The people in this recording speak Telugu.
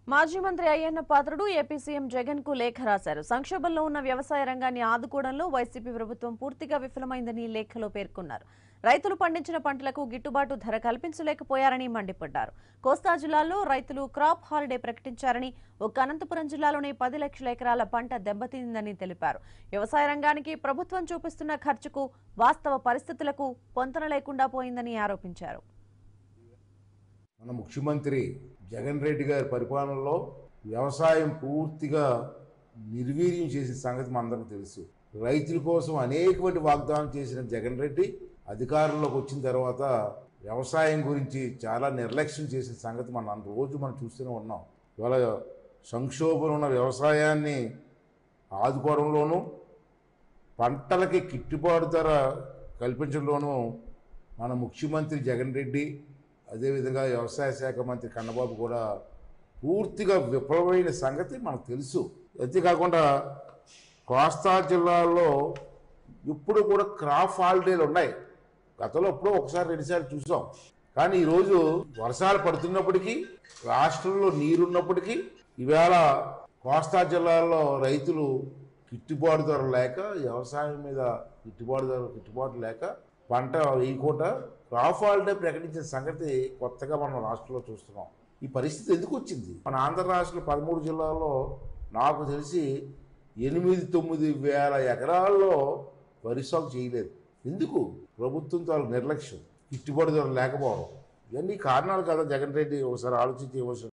మాజీ మంత్రి అయ్యన్న పాత్రుడు ఏపీ సీఎం జగన్ కు లేఖ రాశారు సంక్షోభంలో ఉన్న వ్యవసాయ రంగాన్ని ఆదుకోవడంలో వైసీపీ ప్రభుత్వం పూర్తిగా విఫలమైందని లేఖలో పేర్కొన్నారు రైతులు పండించిన పంటలకు గిట్టుబాటు ధర కల్పించలేకపోయారని మండిపడ్డారు కోస్తా జిల్లాలో రైతులు క్రాప్ హాలిడే ప్రకటించారని ఒక్క అనంతపురం జిల్లాలోనే పది లక్షల ఎకరాల పంట దెబ్బతిందని తెలిపారు వ్యవసాయ రంగానికి ప్రభుత్వం చూపిస్తున్న ఖర్చుకు వాస్తవ పరిస్థితులకు పొంతన లేకుండా పోయిందని ఆరోపించారు మన ముఖ్యమంత్రి జగన్ రెడ్డి గారి పరిపాలనలో వ్యవసాయం పూర్తిగా నిర్వీర్యం చేసిన సంగతి మనందరికీ తెలుసు రైతుల కోసం అనేకమంది వాగ్దానం చేసిన జగన్ రెడ్డి అధికారంలోకి వచ్చిన తర్వాత వ్యవసాయం గురించి చాలా నిర్లక్ష్యం చేసిన సంగతి మనం రోజు మనం చూస్తూనే ఉన్నాం ఇవాళ సంక్షోభం ఉన్న వ్యవసాయాన్ని ఆదుకోవడంలోనూ పంటలకి గిట్టుబాటు ధర కల్పించడంలోనూ మన ముఖ్యమంత్రి జగన్ రెడ్డి అదేవిధంగా వ్యవసాయ శాఖ మంత్రి కన్నబాబు కూడా పూర్తిగా విఫలమైన సంగతి మనకు తెలుసు అంతేకాకుండా కోస్తా జిల్లాలో ఇప్పుడు కూడా క్రాప్ హాలిడేలు ఉన్నాయి గతంలో ఎప్పుడో ఒకసారి రెండుసార్లు చూసాం కానీ ఈరోజు వర్షాలు పడుతున్నప్పటికీ రాష్ట్రంలో నీరున్నప్పటికీ ఈవేళ కోస్తా జిల్లాలో రైతులు గిట్టుబాటు ధర లేక వ్యవసాయం మీద గిట్టుబాటు ధర గిట్టుబాటు లేక పంట వేయకుండా క్రాప్ హాలిడే ప్రకటించిన సంగతి కొత్తగా మనం రాష్ట్రంలో చూస్తున్నాం ఈ పరిస్థితి ఎందుకు వచ్చింది మన ఆంధ్ర రాష్ట్రంలో పదమూడు జిల్లాల్లో నాకు తెలిసి ఎనిమిది తొమ్మిది వేల ఎకరాల్లో వరి సాగు చేయలేదు ఎందుకు ప్రభుత్వం తాలూకు నిర్లక్ష్యం గిట్టుబాటు ధర లేకపోవడం ఇవన్నీ కారణాలు కదా జగన్ రెడ్డి ఒకసారి ఆలోచించి ఇవ్వాల్సిన